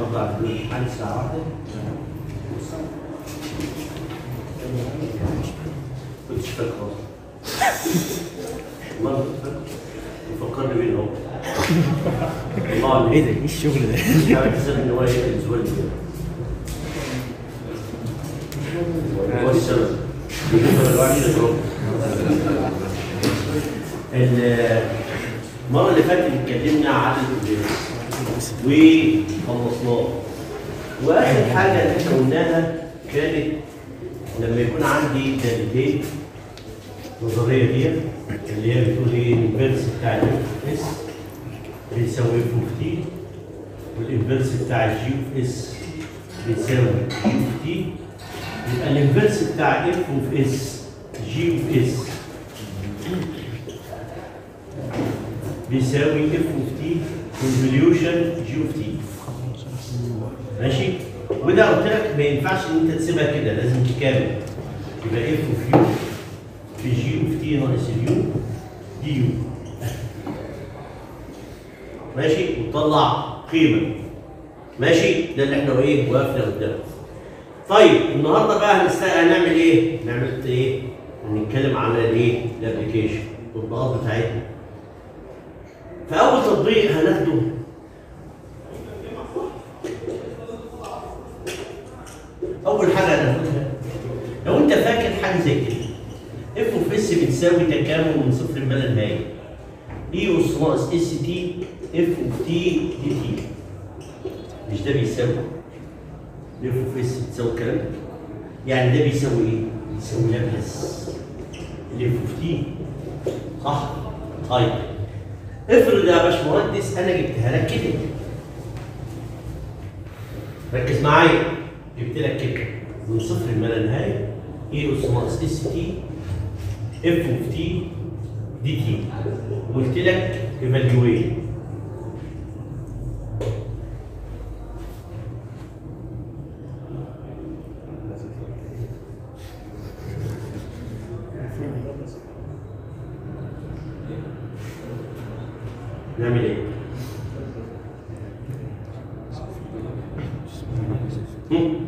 النهارده عندنا امتحان الساعة واحدة كنتش فاكر خالص والله كنت فاكر فكرني بيه اهو والله ايه ده ايه الشغل ده مش عارف السبب ان هو ايه الاسبوع اللي فات هو السبب بكره الواحد يضرب المره اللي فاتت اتكلمنا عن الإنجاز وخلصناه واخر حاجه اللي احنا قلناها كانت لما يكون عندي دالتين النظريه دي اللي هي بتقول ايه الانفيرس بتاع الاف اس بيساوي اف اوف تي والانفيرس بتاع الجي اوف اس بيساوي جي اوف تي يبقى الانفيرس بتاع اف اوف اس جي اوف اس بيساوي اف اوف تي كونفوليوشن جي اوف تي ماشي وده قلت لك ما ينفعش ان انت تسيبها كده لازم تكمل يبقى اف اوف يو في جي اوف تي ناقص اليو دي يو ماشي وتطلع قيمه ماشي ده اللي احنا ايه وقفنا قدامه طيب النهارده بقى هنست... هنعمل ايه؟ نعمل ايه؟ هنتكلم على الايه؟ الابلكيشن التطبيقات بتاعتنا فاول تطبيق هناخده اول حاجه هناخدها لو انت فاكر حاجه زي كده اف اوف اس بتساوي تكامل من صفر ما لا نهايه اي اس ناقص اس تي اف اوف تي دي تي مش ده بيساوي اف اوف اس بتساوي الكلام ده يعني ده بيساوي ايه؟ بيساوي لابلس الاف اوف تي صح؟ طيب افرض يا باشمهندس انا جبتها لك كده ركز معايا جبت لك كده من صفر ما لا نهايه اي اس ناقص اس تي اف اوف تي دي تي وقلت لك ايفالويت نعمل ايه؟ هم؟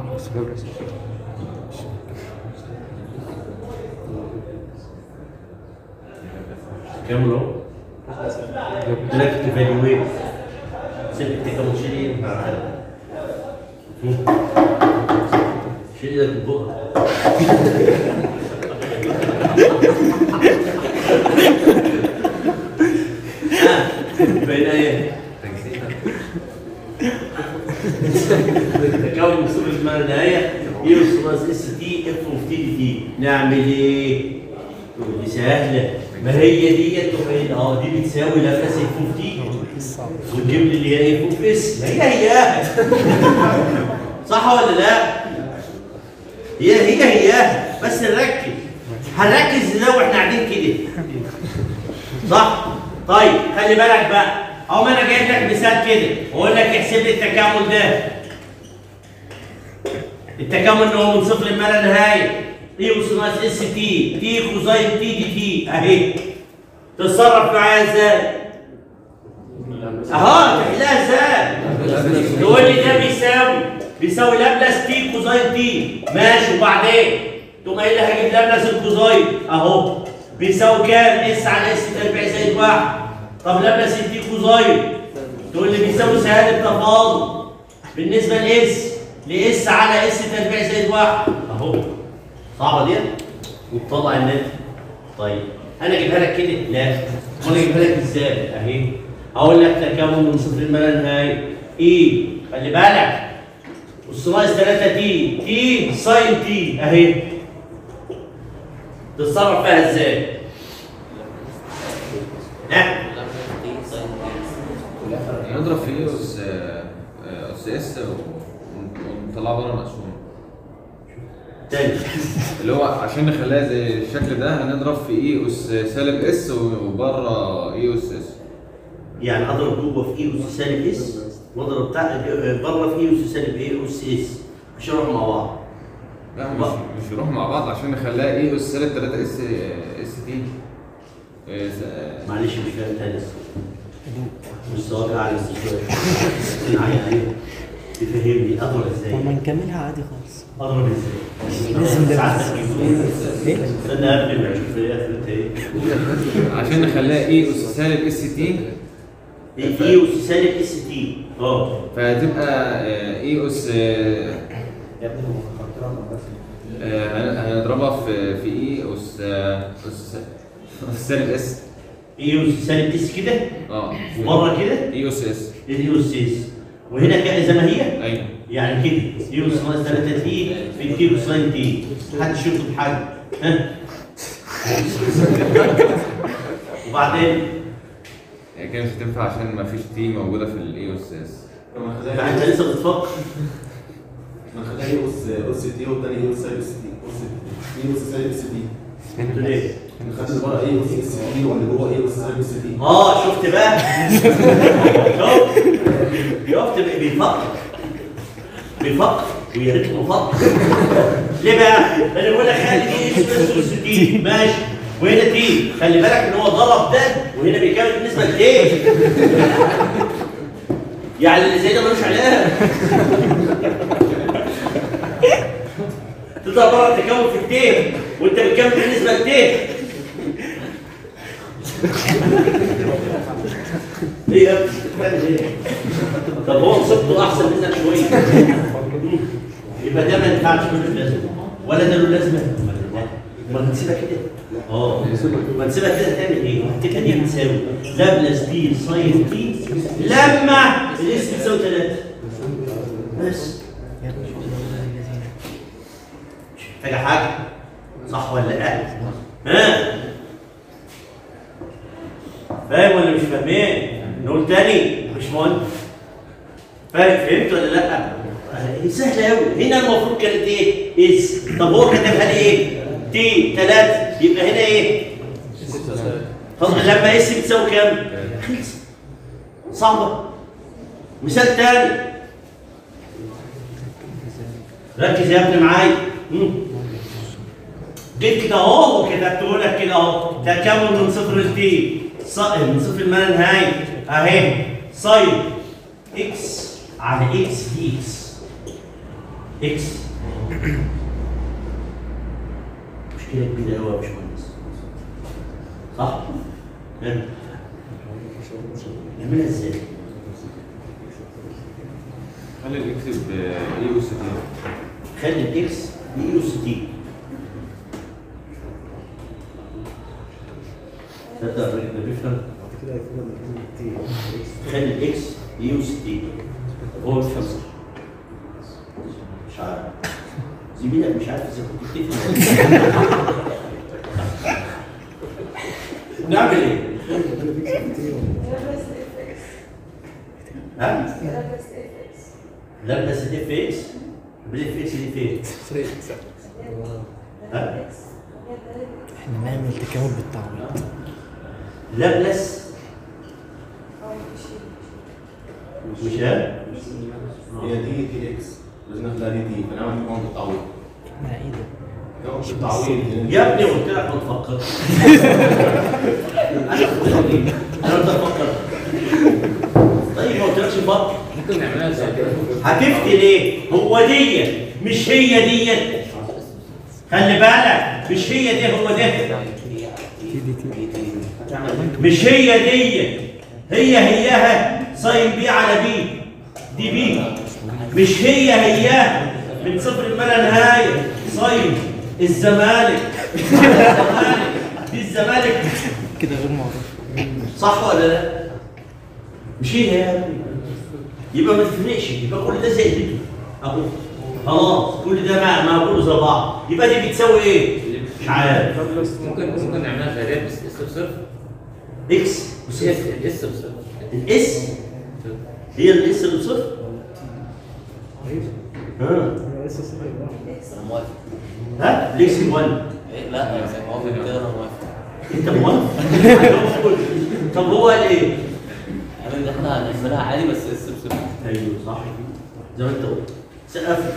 كامل اهو قلت لك ايفالويت سيب التكامل شيل ايدك مع العالم هم؟ شيل ايدك من بقها ها بين ايه؟ تكون من صفر ما لا نهايه يوصل ناقص اس تي اف اوف تي دي تي نعمل ايه؟ تقول لي سهله ما هي ديت تقول اه دي بتساوي لابلاس اف اوف تي وتجيب لي اللي هي اف اوف اس ما هي هياها صح ولا لا؟ هي هي هياها بس نركز هنركز ازاي واحنا قاعدين كده صح؟ طيب خلي بالك بقى اهو ما انا جايب لك مثال كده واقول لك احسب لي التكامل ده التكامل اللي هو من صفر لما لا نهايه اي اس ناقص اس تي تي كوزين تي دي تي اهي تتصرف معايا ازاي؟ اهو تحلها ازاي؟ تقول لي ده بيساوي بيساوي لابلاس تي كوزين تي ماشي وبعدين تقوم قايل لي هجيب لابلاس الكوزين اهو بيساوي كام؟ اس على اس تربيع زائد واحد طب لابلاس التي كوزين تقول لي بيساوي سهاله تفاضل بالنسبه لاس لاس على اس تربيع زائد واحد اهو صعبه دي وتطلع الناتج طيب انا اجيبها لك كده لا امال اجيبها لك ازاي اهي اقول لك تكامل من صفر ما لا نهايه ايه خلي بالك اس ناقص 3 تي تي ساين تي اهي تتصرف فيها ازاي؟ ها؟ نضرب في ايه اس اس اس ونطلعه بره مقسوم تاني اللي هو عشان نخليها زي الشكل ده هنضرب في اي اس سالب اس وبره اي اس اس يعني اضرب جوه في اي اس سالب اس واضرب بتاع بره في اي اس سالب اي اس اس عشان يروحوا مع بعض لا مش مش يروحوا مع بعض عشان نخليها اي اس سالب 3 اس اس تي إيه، س- معلش مش فاهم تاني مستواك اعلى من شويه معايا ايوه تفهمني اضرب طب ازاي؟ ما نكملها عادي خالص اضرب ازاي؟ لازم ده ساعات بس. تجيب- ايه استنى قبل ما اشوف ايه اخرتها ايه عشان نخليها اي اس سالب اس تي اي اس سالب اس تي اه فهتبقى اي اس هنضربها في في اي اس اس أس سالب اس اي اس سالب اس كده اه وبره كده اي اس اس الاي اس اس وهنا كده زي ما هي ايوه يعني كده اي اس ناقص 3 تي في تي كوساين تي حد يشوف بحاجه ها وبعدين هي كده مش هتنفع عشان ما فيش تي موجوده في الاي اس اس يعني انت لسه بتفكر ما خليها ايه اس اس تي والتاني ايه اس سالب اس تي اس ايه اس سالب اس تي قلت ليه؟ خدت اللي بره ايه اس اس تي واللي جوه ايه اس سالب اس تي اه شفت بقى شفت شفت بقى بيفكر بيفكر ويا ريت بفكر ليه بقى؟ انا بقول لك خلي دي اس اس تي ماشي وهنا تي خلي بالك ان هو ضرب ده وهنا بيكمل بالنسبه لتي يعني اللي زي ده ملوش علاج تطلع بره تكون في التين وانت بتكمل بالنسبه لتين ايه يا ابني بتعمل ايه؟ طب هو مصيبته احسن منك شويه يبقى ده ما ينفعش ملوش لازمه ولا ده له لازمه ما نسيبها كده اه ما نسيبها كده تعمل ايه؟ هتبقى دي بتساوي لابلاس دي ساين تي لما الاس بتساوي 3 بس مش محتاجه حاجه صح ولا لا؟ ها؟ فاهم ولا مش فاهمين؟ نقول تاني مش مهم فاهم فهمت ولا لا؟ هي سهلة أوي هنا المفروض كانت إيه؟ اس طب هو كتبها لي إيه؟ تي 3 يبقى هنا إيه؟ طب لما اس بتساوي كام؟ خلص صعبة مثال تاني ركز يا ابني معايا مم. جيت كده اهو وكتبته لك كده اهو تكامل من صفر لتي ص- من صفر ما لا نهايه اهي ساين اكس على اكس دي اكس اكس مشكله كبيره قوي يا باشمهندس صح؟ ها؟ نعملها ازاي؟ خلي الاكس باي اس تي خلي الاكس بي اس تي تصدق الراجل ده بيفهم كده هيكون لما يكون تي خلي الاكس بي اس تي هو بيفهم صح مش عارف زميلك مش عارف اذا كنت بتفهم نعمل ايه؟ ها؟ لابس اف اكس بالاف اكس دي فين؟ ها؟ احنا نعمل تكامل بالتعويض لابلس مش ها؟ هي دي تي اكس لازم نخليها دي تي فنعمل تكون بالتعويض احنا ايه ده؟ تكون بالتعويض يا ابني قلت لك ما تفكرش انا قلت لك ايه؟ انا قلت لك فكر طيب ما قلتلكش فكر ممكن نعملها زي كده هتفتي ليه؟ هو دي مش هي دي خلي بالك مش هي دي هو ده مش هي دي هي هياها ساين بي على بي دي بي مش هي هياها من صفر ما لا نهايه ساين الزمالك الزمالك دي الزمالك كده غير معروف صح ولا لا؟ مش هي يا ابني يبقى ما تفرقش يبقى كل ده زي ده اهو خلاص كل ده مع مع كله زي بعض يبقى دي بتساوي ايه؟ مش عارف ممكن ممكن نعملها زي ده بس اس بصفر اكس بس هي الاس بصفر الاس هي الاس اللي بصفر ها انا موافق ها الاكس 1 إيه؟ لا زي ما هو كده انا موافق انت موافق طب هو قال ايه؟ قال ان احنا هنعملها عادي بس اس بصفر ايوه صح زي ما انت قلت سقف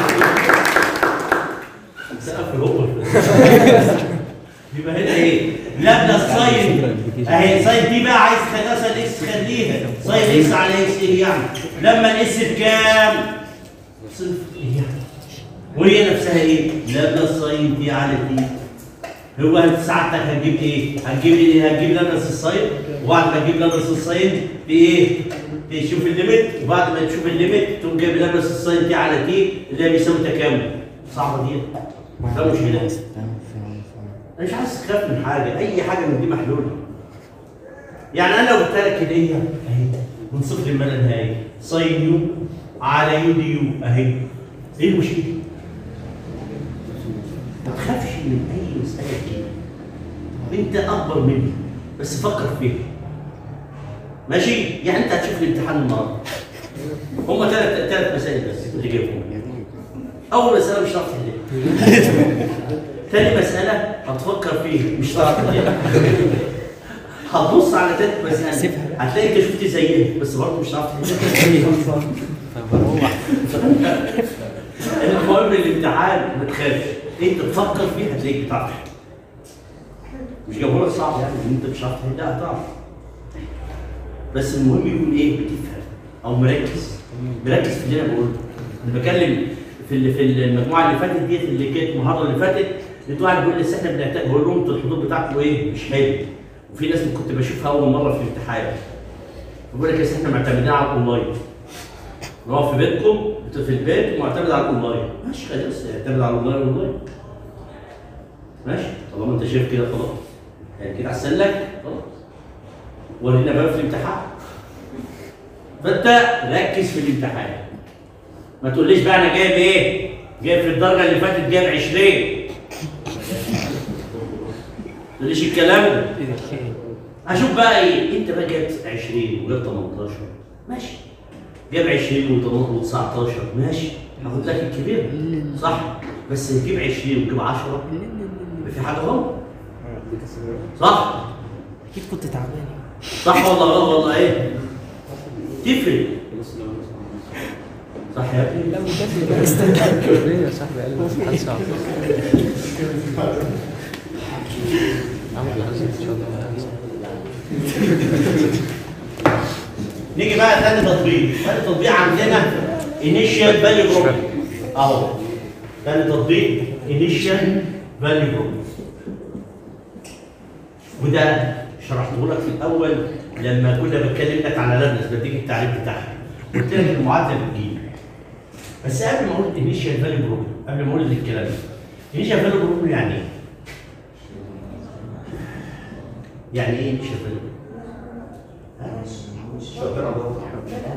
سقف هو يبقى هنا ايه؟ لابنا الساين اهي ساين دي بقى عايز تخليها ساين اكس خليها ساين اكس على اكس ايه يعني لما الاس بكام؟ صفر ايه يعني وهي نفسها ايه؟ لابنا الساين دي على دي هو انت سعادتك هتجيب ايه؟ هتجيب ايه؟ هتجيب لابس الساين وبعد ما تجيب لابس الساين ايه؟ تشوف الليميت وبعد ما تشوف الليميت تقوم جايب لابس الساين دي على دي اللي هي بيساوي تكامل صعبه دي ده مشكله انا مش عايز تخاف من حاجه اي حاجه من دي محلوله يعني انا لو قلت لك كده هي اهي من صفر لما لا نهايه ساين يو على يو دي يو اهي ايه المشكله؟ ما تخافش من اي مساله كده انت اكبر مني بس فكر فيها ماشي يعني انت هتشوف الامتحان النهارده هم ثلاث ثلاث مسائل بس اللي جايبهم اول مساله مش هتعرف تحلها تاني مساله هتفكر فيها مش هتعرف تحلها هتبص على تالت مساله هتلاقي انت شفت زيها بس برضه مش هتعرف تحلها فبروح المهم الامتحان ما تخافش انت تفكر فيه هتلاقيك بتعرف مش جابوا لك صعب يعني ان انت مش عارف تحلها هتعرف بس المهم يكون ايه بتفهم او مركز مركز في اللي انا بقوله انا بكلم في اللي في المجموعه اللي فاتت ديت اللي كانت المحاضره اللي فاتت لقيت واحد بيقول لي "أصل احنا بنحتاج بقول لهم انتوا الحضور بتاعكم ايه مش حلو وفي ناس كنت بشوفها اول مره في الامتحان بقول لك "أصل احنا معتمدين على الاونلاين نقف في بيتكم انت في البيت ومعتمد على الاونلاين ماشي خلاص اعتمد على الاونلاين اونلاين ماشي طالما انت شايف كده خلاص يعني كده احسن لك خلاص ورينا بقى في الامتحان فانت ركز في الامتحان ما تقوليش بقى انا جايب ايه جايب في الدرجه اللي فاتت جايب 20 ما تقوليش الكلام ده ايه ده في ايه؟ هشوف بقى ايه انت بقى جايب 20 وجايب 18 ماشي جايب 20 و19 ماشي هاخد لك الكبير صح بس تجيب 20 وتجيب 10 يبقى في حاجه غلط صح اكيد كنت تعبان صح ولا غلط ولا ايه تفرق صح يا ابني ليه يا صاحبي قال لي الامتحان صعب عمل الحزن ان شاء الله نيجي بقى تاني تطبيق تاني تطبيق عندنا initial value group اهو تاني تطبيق initial value group وده شرحته لك في الاول لما كنا بتكلم لك على لبنس بديك التعريف بتاعها قلت لك المعادله بتجيب بس قبل ما اقول initial value group قبل ما اقول الكلام ده initial value group يعني ايه؟ يعني ايه initial value group؟ شغال على ضغط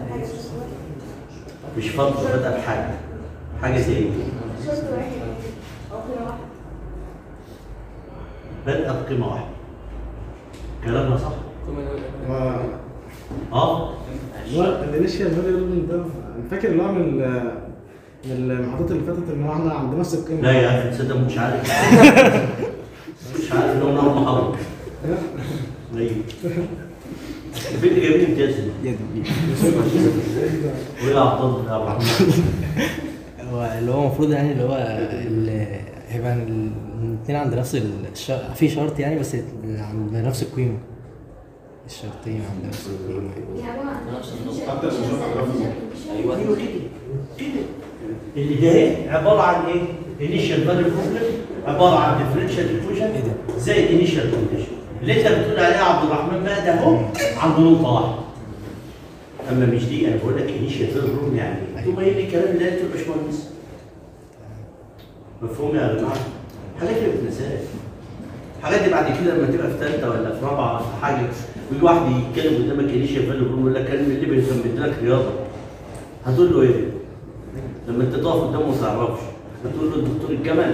مش فترة بدأ بحاجة حاجة زي ايه؟ بدأ بقيمة واحدة كلامنا صح؟ اه لا الانيشال فاليو ده انا فاكر اللي هو من ال- من المحاضرات اللي فاتت ان هو احنا عند نفس القيمه لا يا اخي تصدق مش عارف مش عارف ان هو نوع محاضرة ايوه البنت جايبين امتياز يا دي ويا عبد الله يا عبد الرحمن هو اللي هو المفروض يعني اللي هو اللي هيبقى الاثنين عند نفس الشرط في شرط يعني بس عند نفس القيمة الشرطين عند نفس القيمة حتى لو شفت جرافيك ايوه ايوه كده كده اللي ده ايه عباره عن ايه؟ انيشال فاليو بروبلم عباره عن ديفرنشال ايكويشن إيه ده؟ زي انيشال كونديشن اللي انت بتقول عليه يا عبد الرحمن بقى ده اهو عنده نقطه واحده اما مش دي انا بقول لك انيشال فاليو بروبلم يعني ايه؟ انتوا باين لي الكلام اللي قالته الباشمهندس مفهوم يا جماعه؟ حاجات اللي بتنساش الحاجات دي بعد كده لما تبقى في ثالثه ولا في رابعه في حاجه ويجي واحد يتكلم قدامك انيشال فاليو بروبلم يقول لك كان اللي كان بيديلك رياضه هتقول له ايه؟ لما انت تقف قدامه ما تعرفش هتقول له الدكتور الجمل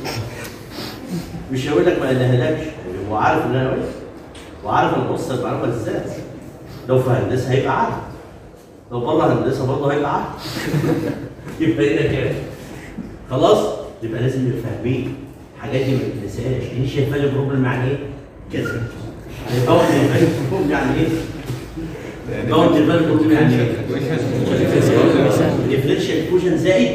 مش هيقول لك ما قالهالكش هو عارف ان انا وين وعارف انا بوصل المعلومه ازاي لو في هندسه هيبقى عارف لو بره هندسه برضه هيبقى عارف يبقى هنا كده خلاص يبقى لازم نبقى فاهمين الحاجات دي ما تنساهاش دي شايفه لي بروبلم يعني ايه؟ كذا باوند بروبلم يعني ايه؟ باوند بروبلم يعني ايه؟ ديفرنشال ايكويشن زائد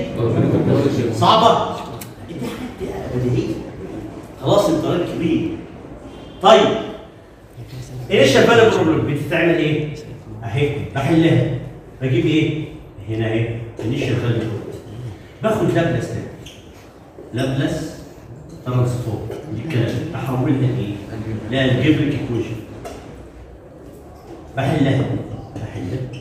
صعبه دي حاجات بديهيه خلاص انت راجل كبير طيب انيشال فاليو بروبلم بتتعمل ايه؟ اهي بحلها بجيب ايه؟ هنا اهي انيشال فاليو بروبلم باخد لابلس تاني لابلس ترانسفورم دي الكلام احولها لايه؟ لالجبريك ايكويشن بحلها بحلها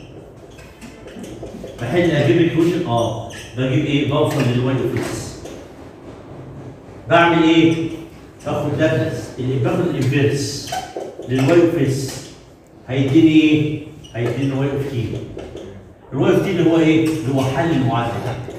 بحل الجبريك ايكويشن اه بجيب ايه؟ بوصل للواي اوف اكس بعمل ايه؟ باخد لابلس اللي باخد الانفيرس للواي اوف اس هيديني ايه؟ هيديني واي اوف تي الواي اوف تي اللي هو ايه؟ اللي هو حل المعادله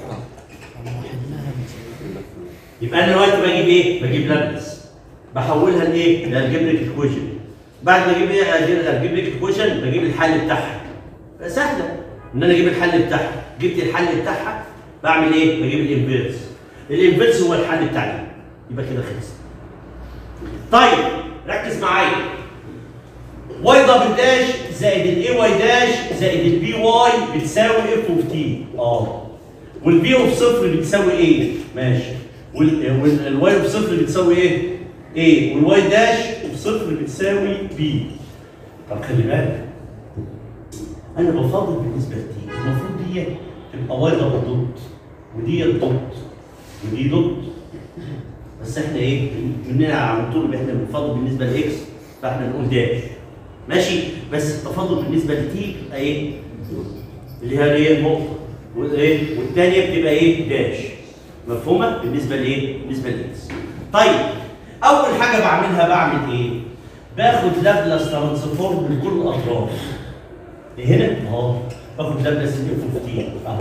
يبقى انا دلوقتي بجيب ايه؟ بجيب لابلس بحولها لايه؟ لالجبريك ايكويشن بعد ما اجيب ايه الالجبريك ايكويشن بجيب الحل بتاعها سهله ان انا اجيب الحل بتاعها جبت الحل بتاعها بعمل ايه؟ بجيب الانفيرس الانفيرس هو الحل بتاعي يبقى كده خلص طيب ركز معايا واي دبل داش زائد الاي واي داش زائد البي واي بتساوي اف اوف تي اه والبي اوف صفر بتساوي ايه؟ ماشي والواي اوف صفر بتساوي ايه؟ ايه والواي داش اوف صفر بتساوي بي طب خلي بالك انا بفضل بالنسبه لتي المفروض دي تبقى واي دبل دوت ودي دوت ودي دوت بس احنا ايه مننا على طول احنا بنفضل بالنسبه لاكس فاحنا نقول داش ماشي بس التفاضل بالنسبه لتي يبقى ايه اللي هي ايه النقطه وايه والثانيه بتبقى ايه داش مفهومه بالنسبه لايه بالنسبه لاكس طيب اول حاجه بعملها بعمل ايه باخد لابلاس ترانسفورم من كل الاطراف هنا اهو باخد لابلاس الاف اوف تي اهو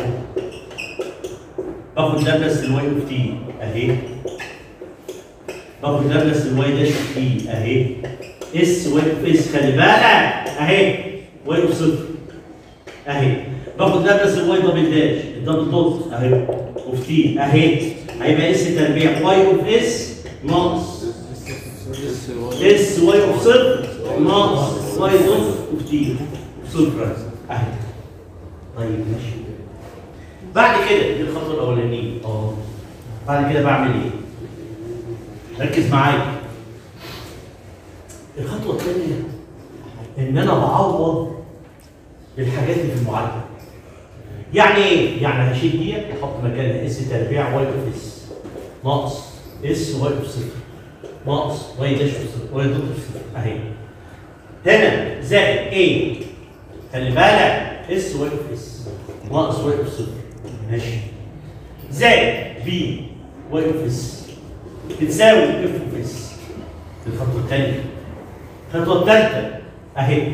باخد لابلاس الواي اوف تي اهي باخد لابلاس الواي داش اوف تي اهي اس واي اوف اس خلي بالك اهي واي اوف صفر اهي باخد لابلاس الواي دبل داش الدبل دوت اهي اوف تي اهي هيبقى اس تربيع واي اوف اس ناقص اس واي اوف صفر ناقص واي دوت اوف تي صفر اهي طيب ماشي بعد كده دي الخطوه الاولانيه اه بعد كده بعمل ايه؟ ركز معايا الخطوه الثانيه ان انا بعوض الحاجات اللي في المعادله يعني ايه؟ يعني هشيل دي احط مكانها اس تربيع واي اوف اس ناقص اس واي اوف صفر ناقص واي داش اوف صفر واي دوت اوف صفر اهي هنا زائد ايه؟ خلي بالك اس واي اوف اس ناقص واي اوف صفر ماشي زائد بي واي اوف اس بتساوي اف اوف اس الخطوه الثانيه الخطوه الثالثه اهي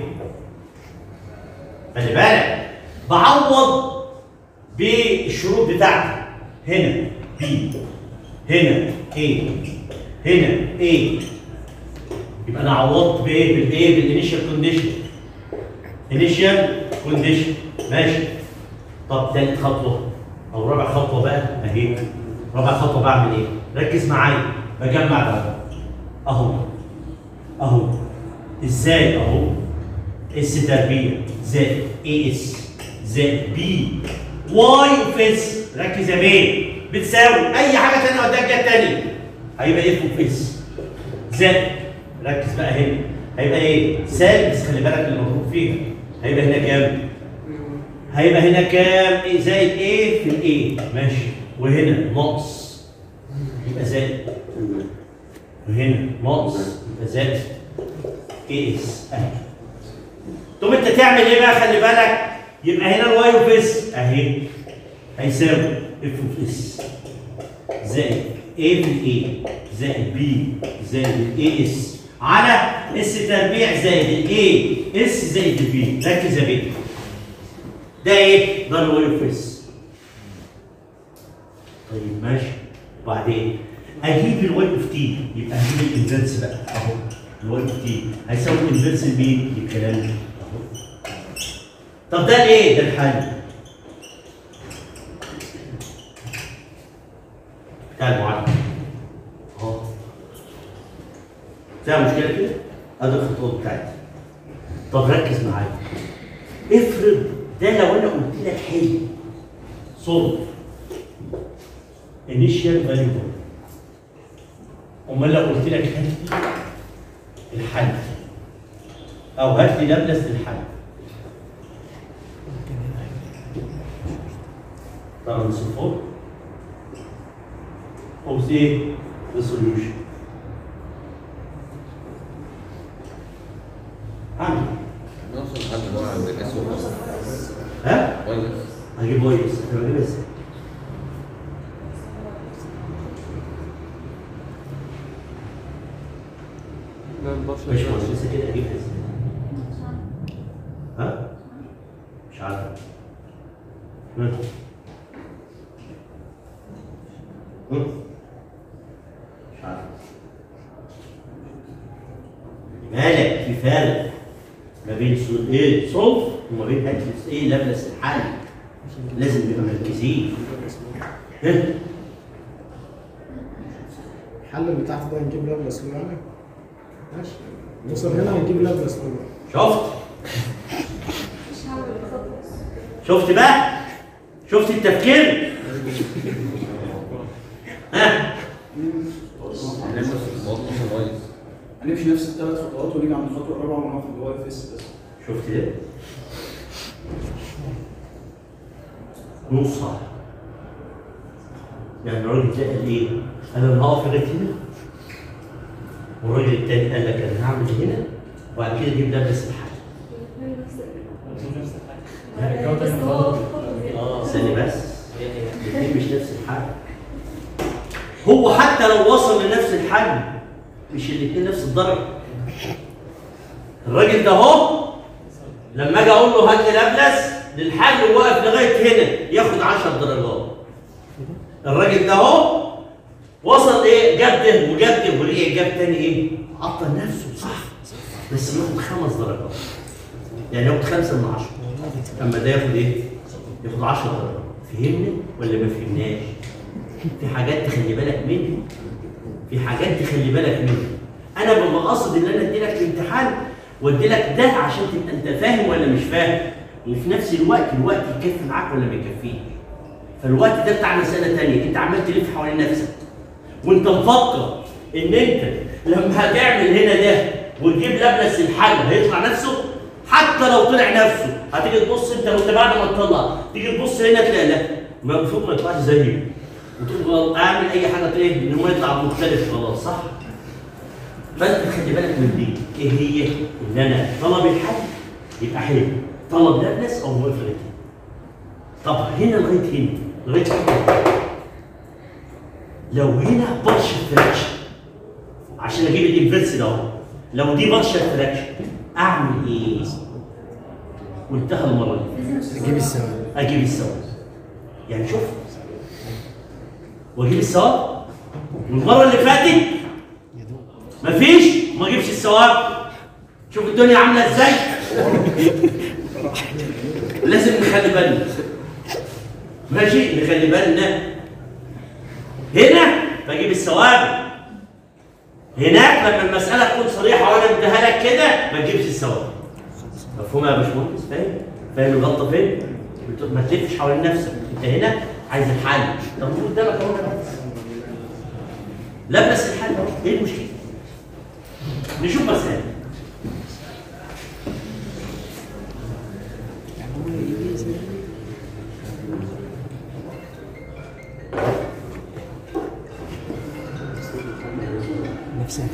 خلي بالك بعوض بالشروط بتاعتي هنا بي هنا ايه هنا ايه يبقى انا عوضت بايه بالايه بالانيشال كونديشن انيشال كونديشن ماشي طب ثالث خطوه او رابع خطوه بقى اهي رابع خطوه بعمل ايه ركز معايا بجمع ده اهو اهو ازاي اهو اس تربيع زائد اي اس زائد بي واي اوف اس ركز يا بيه بتساوي اي حاجه ثانيه قدامك جت تانية هيبقى اف اوف اس زائد ركز بقى هنا هيبقى ايه سالب بس خلي بالك اللي مضروب فيها هيبقى هنا كام هيبقى هنا كام إيه زائد ايه في الايه ماشي وهنا ناقص يبقى زائد وهنا ناقص يبقى زائد ايه اس اهي تقوم انت تعمل ايه بقى خلي بالك يبقى هنا الواي اوف اس اهي هيساوي اف اوف اس زائد ايه في الايه زائد بي زائد الاي اس على اس تربيع زائد الاي اس زائد البي ركز يا بيه ده ايه؟ ده الواي اوف اس طيب ماشي وبعدين اجيب الواي اوف تي يبقى اجيب الانفرس بقى اهو الواي اوف تي هيساوي الانفرس لمين؟ للكلام ده اهو طب ده الايه؟ ده الحل بتاع المعادله اهو فيها مشكله كده؟ ادي الخطوات بتاعتي طب ركز معايا افرض ده لو انا قلت لك حل صلب انيشال فاليو امال لو قلت لك هات لي الحل او هات لي لابلس للحل طبعا صفر اوبس ايه السوليوشن اعمل نوصل لحد ما هو عند الاس ها كويس هجيب وايس انا بجيب ازاي مش مهندسه كده اجيب ازاي ها مش عارف ها؟ ها؟ مش عارف مالك في فرق ما بين سول ايه صلف وما بين اتلس ايه لبلس الحل لازم نبقى مركزين ها؟ الحل اللي تحت ده هنجيب لابلس له يعني ماشي نوصل هنا هنجيب لابلس له شفت شفت بقى شفت التفكير ها موضوع كويس هنمشي نفس الثلاث خطوات ونيجي عند الخطوه الرابعه وناخد اللي هو اف اس بس شفت ده نص صح يعني الراجل ده قال ايه؟ قال انا هقف لغايه هنا والراجل التاني قال لك انا هعمل هنا وبعد كده اجيب لابس الحل اه ثاني بس الاثنين مش نفس الحل هو حتى لو وصل لنفس الحل مش الاثنين نفس الدرجه الراجل ده اهو لما اجي اقول له هات لي لابلس للحل وواقف لغايه هنا ياخد 10 درجات الراجل ده اهو وصل ايه جاب ده وجاب ده ورجع جاب تاني ايه عطل نفسه صح بس ياخد خمس درجات يعني ياخد خمسه من عشره اما ده ياخد ايه؟ ياخد 10 درجات فهمنا ولا ما فهمناش؟ في حاجات تخلي بالك منها في حاجات تخلي بالك منها انا ببقى قاصد ان انا ادي لك الامتحان وادي لك ده عشان تبقى انت فاهم ولا مش فاهم وفي نفس الوقت الوقت يكفي معاك ولا ما يكفيش فالوقت ده بتاع مساله تانية انت عمال تلف حوالين نفسك وانت مفكر ان انت لما هتعمل هنا ده وتجيب لبس الحل هيطلع نفسه حتى لو طلع نفسه هتيجي تبص انت وانت بعد ما تطلع تيجي تبص هنا تلاقي لا ما المفروض ما يطلعش زيه وتفضل اعمل اي حاجه تلاقي ان هو يطلع مختلف خلاص صح؟ فانت خلي بالك من دي ايه هي؟ ان انا طلب الحل يبقى حلو طلب لبس او موافق لكده طب هنا لغايه هنا لغايه هنا لو هنا بارشل فراكشن عشان اجيب الانفرس ده اهو لو دي بارشل فراكشن اعمل ايه؟ وانتهى المره دي اجيب السؤال اجيب الثواب يعني شوف واجيب الثواب والمره اللي فاتت مفيش ما اجيبش الثواب شوف الدنيا عامله ازاي لازم نخلي بالنا ماشي نخلي بالنا هنا بجيب الثواب هناك لما المساله تكون صريحه وانا اديها لك كده ما تجيبش الثواب مفهوم يا باشمهندس فاهم فاهم الغلطه فين بت- ما تلفش حوالين نفسك انت هنا عايز الحل طب هو قدامك اهو لبس لبس الحل اهو ايه المشكله نشوف مسائل نفسها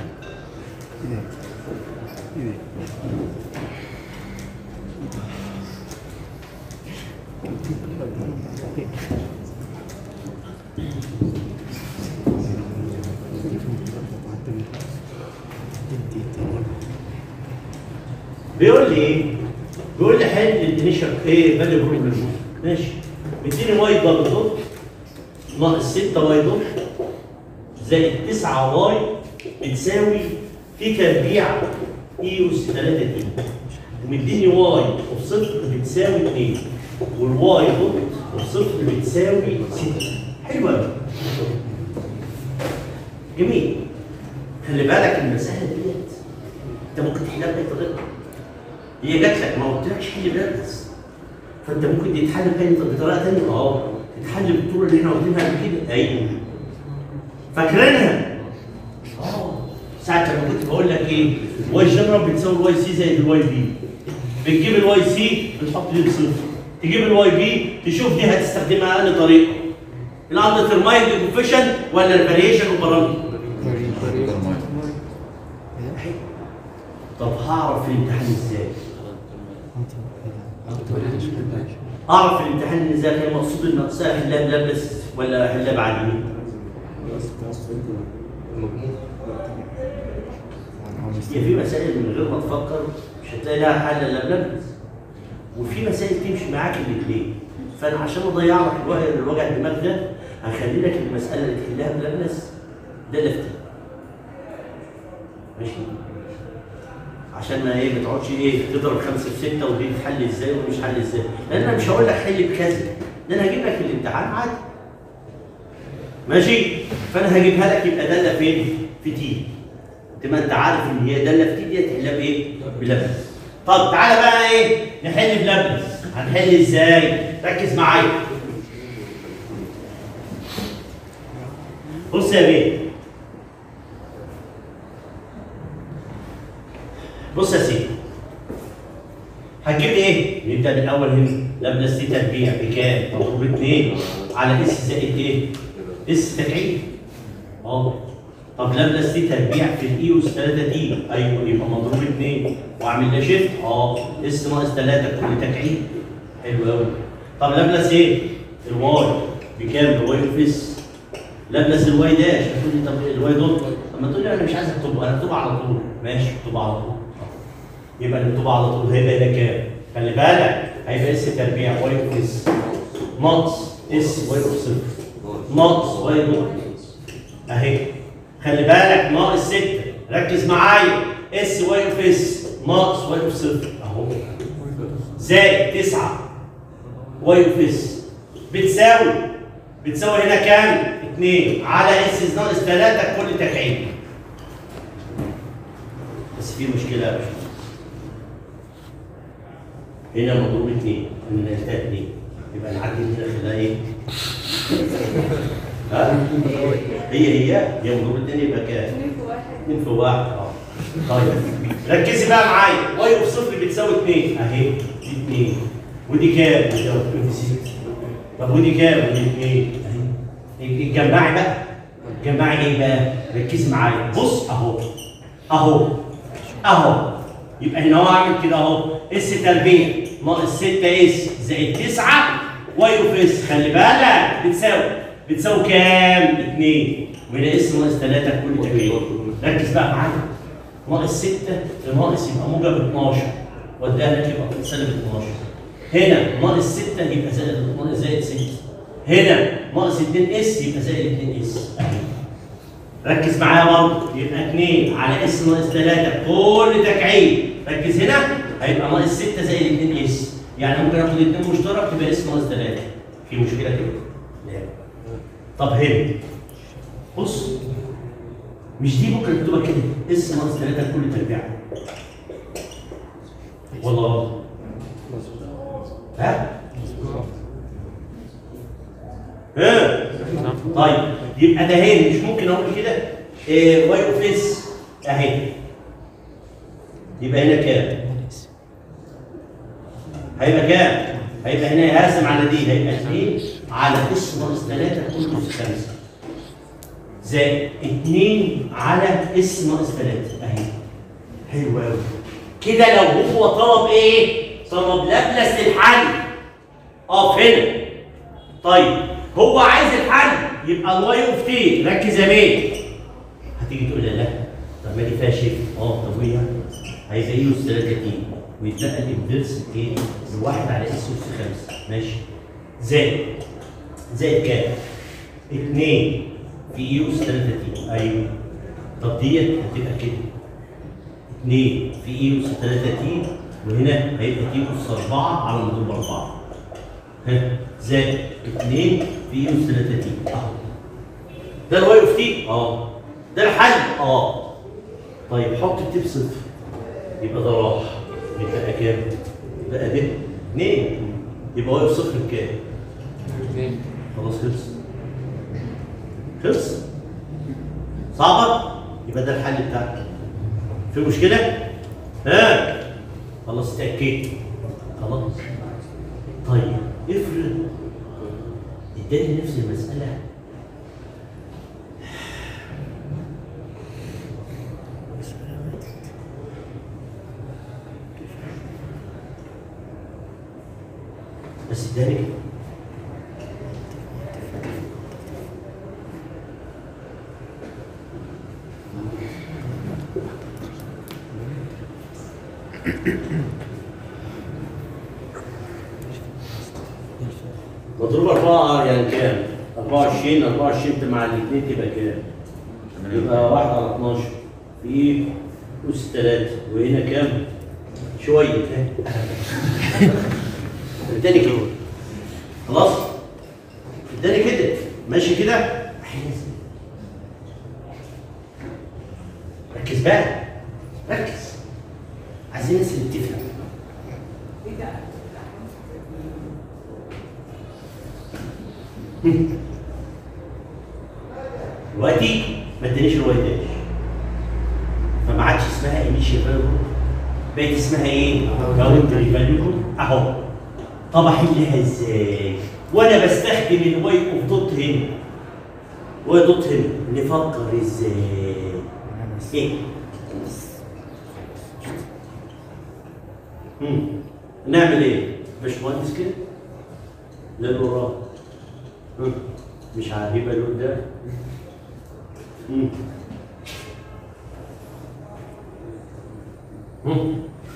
بيقول لي ايه؟ بيقول لي حل الانيشال ايه فاليو بروبلم ماشي مديني واي دبل دوت ناقص 6 واي دوت زائد 9 واي بتساوي في تربيع اي اس 3 دي ومديني واي اوف صفر بتساوي 2 والواي دوت اوف صفر بتساوي 6 حلو قوي جميل خلي بالك المساله ديت انت ممكن تحلها باي طريقه هي جات لك ما قلتلكش حل بس فانت ممكن دي تتحل تاني بطريقه ثانيه اه تتحل بالطرق اللي احنا واخدينها قبل كده ايوه فاكرينها اه ساعه لما كنت بقول لك ايه واي جنرال بتساوي الواي سي زائد الواي بي بتجيب الواي سي بتحط دي بصفر تجيب الواي بي تشوف دي هتستخدمها انهي طريقه الاندترمايند كوفيشن ولا الفاريشن اوبرامتر طب هعرف في الامتحان ازاي؟ اعرف في الامتحان ان ازاي كان مقصود ان اقصاها حلاب لابس ولا حلاب عاديين؟ هي في مسائل من غير ما تفكر مش هتلاقي لها حل الا بلبس وفي مسائل تمشي معاك الاثنين فانا عشان اضيع لك الوجع الوجع الدماغ ده هخلي لك المساله اللي تحلها بلبس ده لفتة ماشي عشان ما ايه ما تقعدش ايه تضرب خمسه في سته ودي تحل ازاي ومش حل ازاي لان انا مش هقول لك حل بكذا ده انا هجيب لك في الامتحان عادي ماشي فانا هجيبها لك يبقى داله فين؟ في تي تبقى انت عارف ان هي داله في تي دي هتحلها بايه؟ بلبس طب تعالى بقى ايه نحل بلبس هنحل ازاي؟ ركز معايا بص يا بيه بص يا سيدي هتجيب ايه؟ نبدا من الاول هنا لابلاس تي تربيع بكام؟ مضروب 2 على اس زائد ايه؟ اس تبعيد اه طب لابلاس تي تربيع في الاي اس 3 دي ايوه يبقى مضروب 2 واعمل له شيفت اه اس ناقص 3 كل تكعيب حلو قوي طب لابلاس ايه؟ الواي بكام؟ بواي اوف اس لابلاس الواي داش هتقول لي طب الواي دوت طب ما تقول لي انا مش عايز اكتبه انا اكتبه على طول ماشي اكتبه على طول يبقى نكتبه على طول هيبقى هنا كام؟ خلي بالك هيبقى اس تربيع واي اوف اس ناقص اس واي اوف صفر ناقص واي دوت اهي خلي بالك ناقص 6 ركز معايا اس واي اوف اس ناقص واي اوف صفر اهو زائد 9 واي اوف اس بتساوي بتساوي هنا كام؟ 2 على اس ناقص 3 كل تكعيب بس في مشكله يا باشا هنا مضروب 2 من الالتاء 2 يبقى نعدي هنا خلال ايه؟ ها؟ هي هي هي مضروب 2 يبقى كام؟ 2 في 1 اه طيب ركزي بقى معايا واي اوف صفر بتساوي 2 اهي دي 2 ودي كام؟ بتساوي 2 في 6 طب ودي كام؟ ودي 2 اهي الجماعي بقى الجماعي ايه بقى؟ ركزي معايا بص اهو اهو اهو يبقى هنا هو عامل كده اهو اس تربيع ناقص 6 اس زائد 9 واي اوف اس خلي بالك بتساوي بتساوي كام؟ 2 وهنا اس ناقص 3 كل تكعيب ركز بقى معايا ناقص 6 ناقص يبقى موجب 12 وديها لك يبقى سالب 12 هنا ناقص 6 يبقى زائد ناقص زائد 6 هنا ناقص 2 اس يبقى زائد 2 اس ركز معايا برضه يبقى 2 على اس ناقص 3 كل تكعيب ركز هنا هيبقى ناقص 6 زائد 2 اس يعني ممكن اخد 2 مشترك تبقى اس ناقص 3 في مشكله كده؟ لا طب هنا بص مش دي ممكن تكتبها كده اس ناقص 3 كل تربيع والله غلط ها؟ ها؟ طيب يبقى ده هنا مش ممكن اقول كده إيه واي اوف اس اهي يبقى هنا كام؟ هيبقى كام؟ هيبقى هنا هقسم على دي هيبقى 2 على اس ناقص 3 كل اس 5 زائد 2 على اس ناقص 3 اهي حلو قوي كده لو هو طلب ايه؟ طلب لابلس للحل اقف هنا طيب هو عايز الحل يبقى الواي اوف تي ركز يا بيه هتيجي تقول لي لا طب ما دي فيها شيء اه طب وايه يعني؟ عايز ايه اس 3 تي ويتبقى الانفيرس ايه؟ الواحد على اس اس 5 ماشي زائد زائد كام؟ 2 في اي اس 3 تي ايوه طب ديت هتبقى كده 2 في اي اس 3 تي وهنا هيبقى تي اس 4 على مضروب 4 ها زائد 2 في اي اس 3 تي اهو ده الواي اوف تي اه ده الحل اه طيب حط التيب صفر يبقى ده راح يبقى كام؟ بقى ده 2 يبقى واي اوف صفر بكام؟ خلاص خلص خلص صعبة؟ يبقى ده الحل بتاعك في مشكله ها خلاص اتاكدت خلاص طيب افرض اداني نفس المساله بس اداني كده مضروب أربعة يعني كام؟ 24 24 مع الاثنين تبقى كام؟ يبقى 1 على 12 في أس 3 وهنا كام؟ شوية اداني كده خلاص؟ اداني كده ماشي كده؟ ركز بقى ركز عايزين الناس اللي بتفهم دلوقتي ما ادانيش الواي داش فما عادش اسمها انيشال فاليو بقت اسمها ايه؟ باوندري فاليو اهو طب احلها ازاي؟ وانا بستخدم الواي اوف دوت هنا واي دوت هنا نفكر ازاي؟ ايه؟ مم. نعمل ايه؟ باشمهندس كده؟ لا اللي وراه مم. مش هجيبها لقدام مم. مم.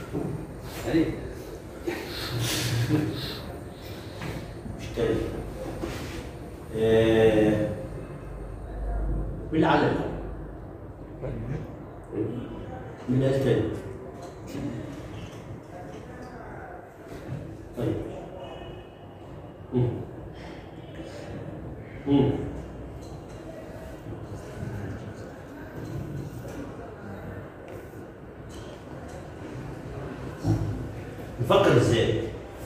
مش تاني آه، مين اللي علم؟ مين قال تاني؟ طيب مم. مم. نفكر ازاي؟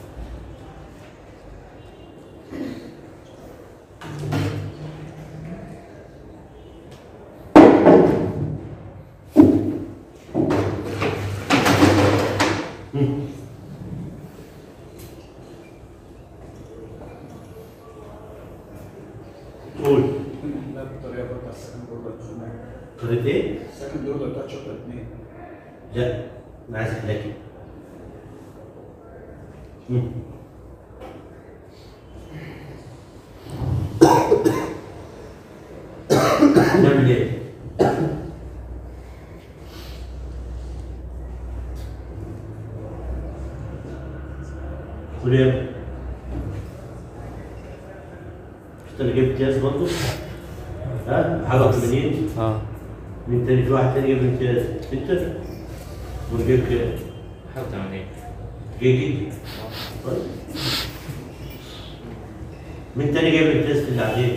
مم. قول لا الطريقه بتاعت السكند اوردر خدناها طريقة ايه؟ السكند اوردر بتاعت شابتر 2 لا انا عايز احلك مم. نعمل ايه؟ قول يا ابني. مش انا جبت امتياز برضه؟ ها؟ حاجه 80 اه مين تاني في واحد تاني جاب امتياز انت وجاب كام؟ حاول تعمل ايه؟ جيجي طيب مين تاني جاب امتياز في العادية؟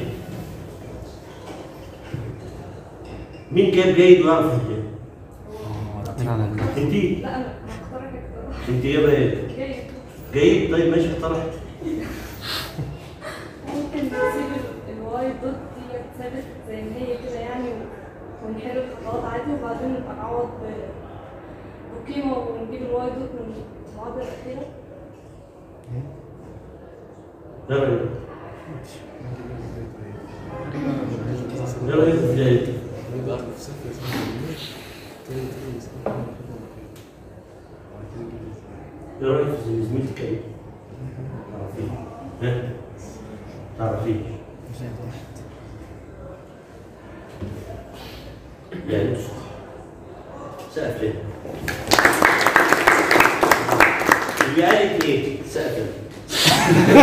مين جاب جيد ويعرف الجيد؟ على ال- انتي لا انا بختارك اختراع انتي جايبه ايه؟ جاي جيد طيب ماشي اقترح ممكن نسيب ال- الواي دوت دي ثابت زي ما هي كده يعني و- ونحل الخطوات عادي وبعدين نبقى نعوض ب- بقيمة ونجيب الواي دوت من المعادلة الأخيرة ده رأيك ده رأيك ازاي؟ ايه رأيك في زميلتك ايه؟ تعرفيه ها؟ تعرفيه يعني انتوا صح سقف ليه؟ اللي قالت ايه؟ سقف ليه؟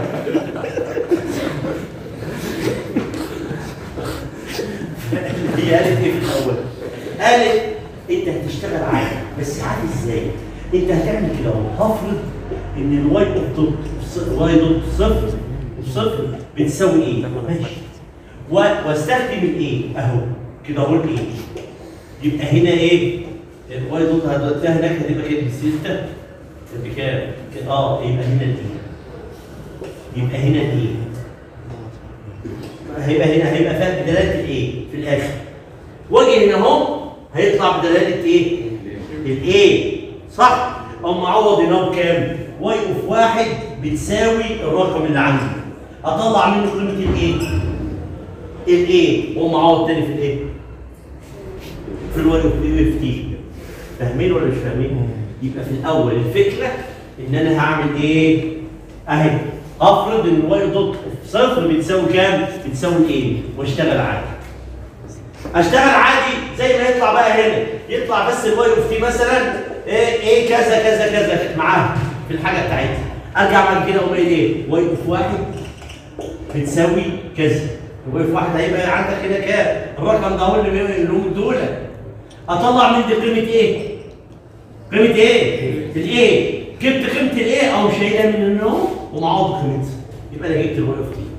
هي قالت ايه في الاول؟ قالت انت هتشتغل عادي بس عادي ازاي؟ انت هتعمل كده اهو هفرض ان الواي اوف دوت واي دوت صفر صفر بتساوي ايه؟ ماشي و- واستخدم الايه؟ اهو كده اقول ايه؟ يبقى هنا ايه؟ الواي دوت هتوديها هناك هتبقى كده بستة بكام؟ كده- اه يبقى هنا دي يبقى هنا دي هيبقى هنا هيبقى فيها بدلاله الايه في الاخر واجي هنا اهو هيطلع بدلاله ايه؟ الايه صح؟ اقوم معوض هنا بكام؟ واي اوف واحد بتساوي الرقم اللي عندي اطلع منه قيمه الايه؟ الايه واقوم معوض تاني في الايه؟ في الواي اوف اي اف تي فاهمين ولا مش فاهمين؟ يبقى في الاول الفكره ان انا هعمل ايه؟ اهي افرض ان الواي دوت صفر بتساوي كام؟ بتساوي ايه؟ واشتغل عادي. اشتغل عادي زي ما يطلع بقى هنا يطلع بس الواي اوف تي مثلا ايه ايه كذا كذا كذا معاها في الحاجه بتاعتها ارجع بعد كده اقوم قايل ايه؟ واي اوف واحد بتساوي كذا الواي اوف واحد هيبقى عندك هنا كام؟ الرقم ده هو اللي بي- اللي هو مديهولك اطلع من دي قيمه ايه؟ قيمه ايه؟ الايه جبت قيمه الايه او شايلها من النوم ومعوض قيمتها يبقى انا جبت الواي اوف تي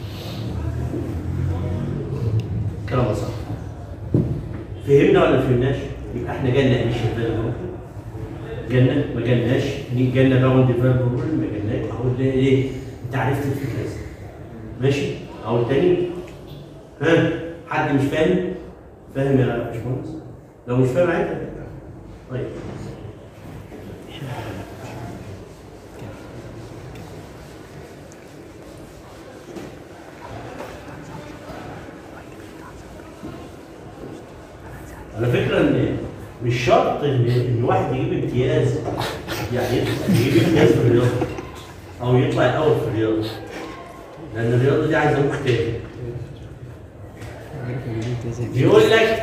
كلام صح فهمنا ولا ما فهمناش؟ يبقى احنا جالنا انيشال فاليو جالنا ما جالناش جالنا باوند فاليو ما جالناش اهو ده ايه؟ انت عرفت الفكره ازاي ماشي؟ اهو التاني ها حد مش فاهم؟ فاهم يا باشمهندس؟ لو مش فاهم عادي طيب على فكره ان مش شرط ان ان واحد يجيب امتياز يعني يجيب امتياز في الرياضه او يطلع الاول في الرياضه لان الرياضه دي عايزه مخ تاني بيقول لك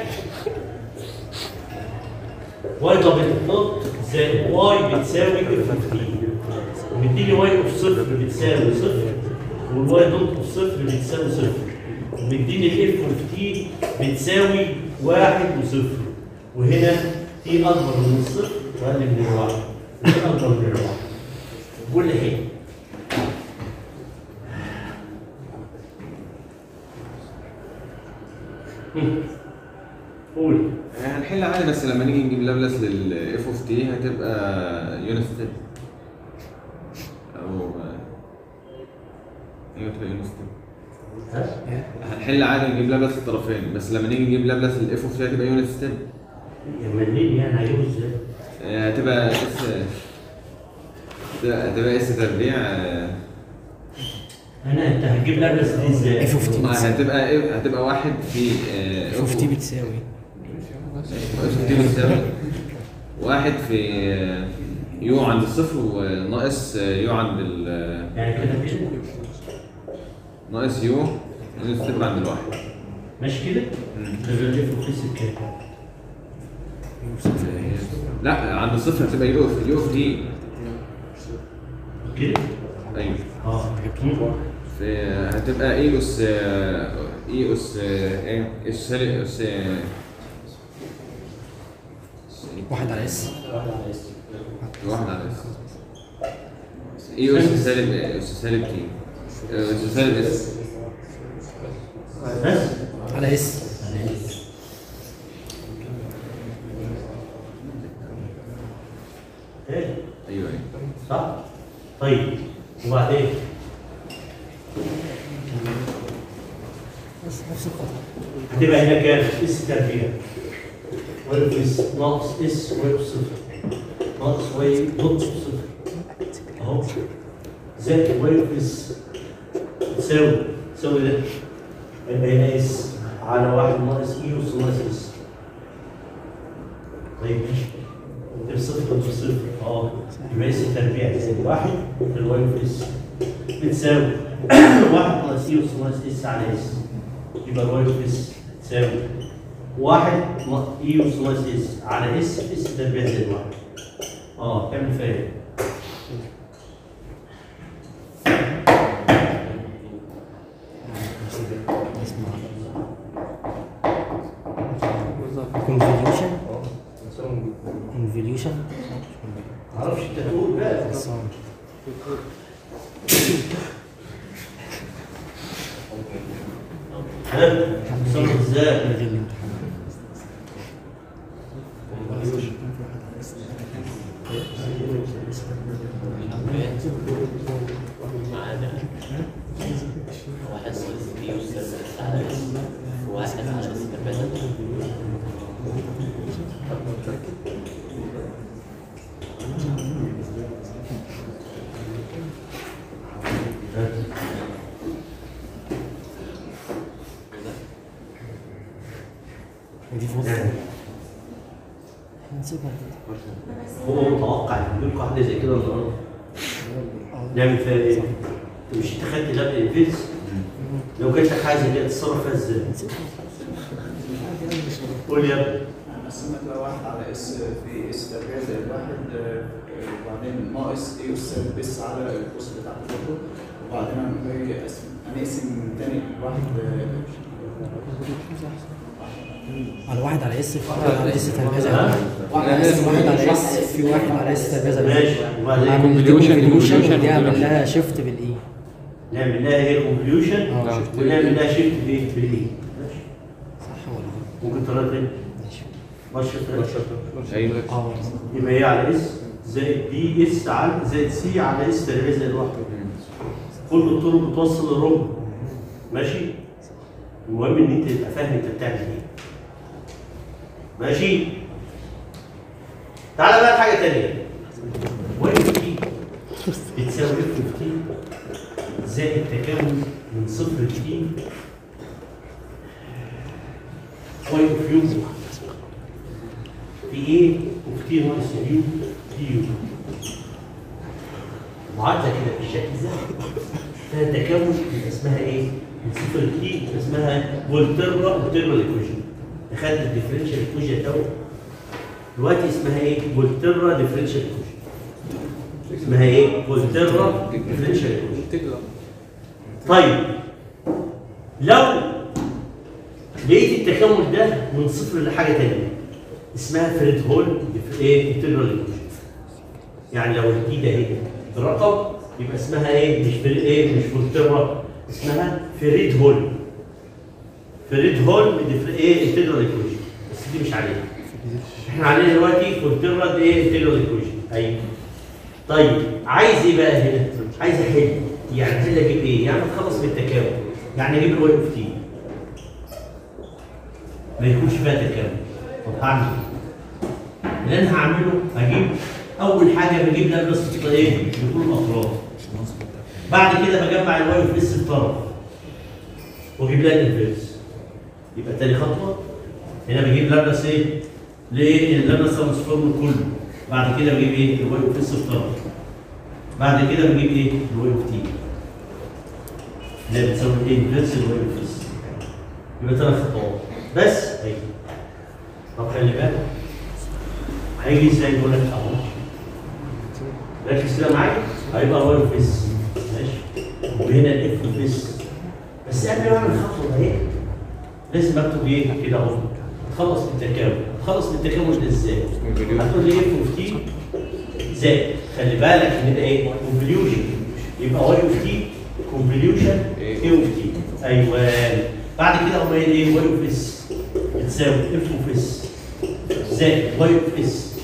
واي دبل نوت زائد واي بتساوي اف اوف تي ومديني واي اوف صفر بتساوي صفر والواي دوت اوف صفر بتساوي صفر ومديني الاف اوف تي بتساوي واحد وصفر وهنا تي اكبر من الصفر واقل من الواحد تي اكبر من الواحد كل حين هم. قول هنحل عادي بس لما نيجي نجيب لابلاس للاف اوف تي هتبقى يونت ستيب او ايوه تبقى يونت ستيب ها؟ هنحل عادي نجيب لابلاس الطرفين بس لما نيجي نجيب لابلاس للاف اوف تي هتبقى يونت ستيب يا منين يعني هجيبه ازاي؟ هتبقى اس هتبقى هتبقى اس تربيع آه، انا انت هتجيب لابس دي ازاي؟ اف اوف تي بتساوي هتبقى إيه؟ هتبقى واحد في اف اوف تي بتساوي اف اوف تي بتساوي واحد في آه، يو عند الصفر وناقص آه، يو عند ال يعني كده كده ناقص يو يونت ستيب عند الواحد ماشي كده؟ ده اللي في القيس الكام؟ لا عند الصفر هتبقى يو اوف يو اوف تي كده؟ ايوه اه في هتبقى اي اس اي اس ايه اس سالب اس واحد على اس واحد على اس اي اس سالب اس سالب تي اس سالب اس بس على اس ايه ايوه ايوه صح؟ طيب وبعدين بس نفس الخطأ هتبقى هنا كام؟ اس تربيع واي اس ناقص اس واي صفر ناقص واي دوت صفر اهو زائد واي اس تساوي تساوي ده يبقى هنا اس على واحد ناقص اي اس ناقص اس طيب ماشي ده صفر وده صفر اه يبقى اس تربيع زائد واحد في الواي اس بتساوي واحد ناقص اي اس ناقص اس على اس يبقى الواي اوف اس تساوي واحد ناقص اي اس ناقص اس على اس اس تربيع زائد واحد اه كمل فاهم كونفوليوشن كونفوليوشن معرفش انت تقول بقى ها صرف ازاي نلغي الامتحان عادي واحد ناقص تي والسالب اس على اس واحد على اس تربيع ودي فوز يعني نسيبها هو متوقع يجيب لكم حاجه زي كده النهارده نعمل فيها ايه؟ انت مش انت خدت لاب انفيز لو جات لك حاجه زي كده تتصرف فيها ازاي؟ قول يا ابني قسمت لو واحد على اس في اس تربيع زائد واحد آه، آه، وبعدين ناقص اي اس اس على القوس بتاع الفوتو وبعدين هنقوم جاي أقسم- هنقسم تاني الواحد على واحد على اس في واحد على اس تربية زي واحد واحد على اس واحد على اس في واحد على اس تربية زي واحد ماشي وبعدين هعمل convolution- كونفوليوشن convolution دي اعمل convolution. لها شيفت بالاي نعمل لها ايه كونفوليوشن اه ونعمل لها شيفت بايه؟ بالايه؟ ماشي صح ولا غلط؟ ممكن طريقه تانيه ماشي ماشي ايوه اه يبقى هي على اس زائد بي اس على زائد سي على اس تربيع زائد واحد كل الطرق بتوصل للربع ماشي المهم ان انت تبقى فاهم انت بتعمل ايه ماشي تعالى بقى حاجه تانية واي اوف تي بتساوي اف اوف تي زائد تكامل من صفر لتي واي اوف يو في ايه اوف تي ناقص يو دي يو معادله كده بالشكل ده فيها تكامل يبقى اسمها ايه؟ من صفر لتي يبقى اسمها فولتيرا فولتيرا ايكويشن دخلت الديفرنشال ايكويشن ده دلوقتي اسمها ايه؟ فولتيرا ديفرنشال ايكويشن اسمها ايه؟ فولتيرا ديفرنشال ايكويشن طيب لو لقيت التكامل ده من صفر لحاجه ثانيه اسمها فريد هول ايه؟ فولتيرا ايكويشن يعني لو التي ده ايه؟ برقم يبقى اسمها ايه؟ مش فريد ايه؟ مش فولتيرا اسمها فريد هول فريد هول بدف- ايه؟ انتجرال ايكويشن بس دي مش عليها احنا علينا دلوقتي فولتيرا ايه؟ انتجرال ايكويشن ايوه طيب عايز ايه بقى هنا؟ عايز احل يعني احل اجيب ايه؟ يعني اتخلص من التكامل يعني اجيب الواي اوف تي ما يكونش فيها تكامل طب هعمل ايه؟ اللي انا هعمله هجيب اول حاجه بجيب لابلاس ايه؟ لكل الاطراف بعد كده بجمع الواي اوف اس بطرف واجيب لها الانفيرس يبقى تاني خطوه هنا بجيب لابلاس ايه؟ ليه؟ اللابلاس ترانسفورم كله بعد كده بجيب ايه؟ الواي اوف اس بطرف بعد كده بجيب ايه؟ الواي اوف تي اللي هي بتساوي ايه؟ انفيرس الواي اوف اس يبقى ثلاث خطوات بس هيجي طب خلي بالك هيجي ازاي يقول لك اهو ركز كده معايا هيبقى واي اوف اس ماشي وهنا الاف اوف اس بس قبل ما اعمل الخطوه دي لازم اكتب ايه كده اهو اتخلص من التكامل اتخلص من التكامل ده ازاي؟ هتقول لي اف اوف تي زائد خلي بالك ان ده ايه؟ كونفوليوشن يبقى واي اوف تي كونفوليوشن اي اوف تي ايوه بعد كده اقوم قايل ايه؟ واي اوف اس بتساوي اف اوف اس زائد واي اوف اس